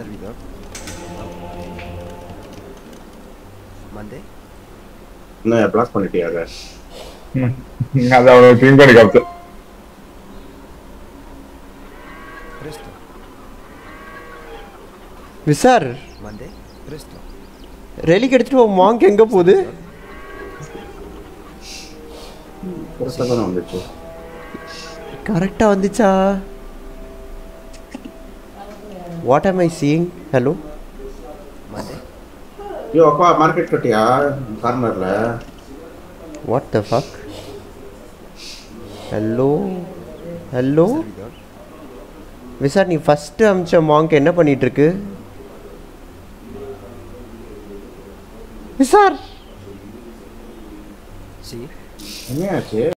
servidor. Mande. என்ன block பண்ணிட்டியாக ம். அது அவனோட க்ளீன் பண்ணி காமிச்சு Presto. விசார் Mande. Presto. ரெலிக்கு எடுத்துட்டு உன் மாங்க் எங்க போகுது பெருசாக தானே வந்துச்சு கரெக்டா வந்துச்சா வாட் ஆம் ஐ சீயிங் ஹலோ Mande. ஐயோ அப்பா மார்க்கெட் கட்டியா கார்னர்ல what the fuck hello hello Servidor. விசார் நீ ஃபர்ஸ்ட் அமிச்ச மாங்க் என்ன பண்ணிட்டு இருக்கு விசார் Sí. என்னையாச்சு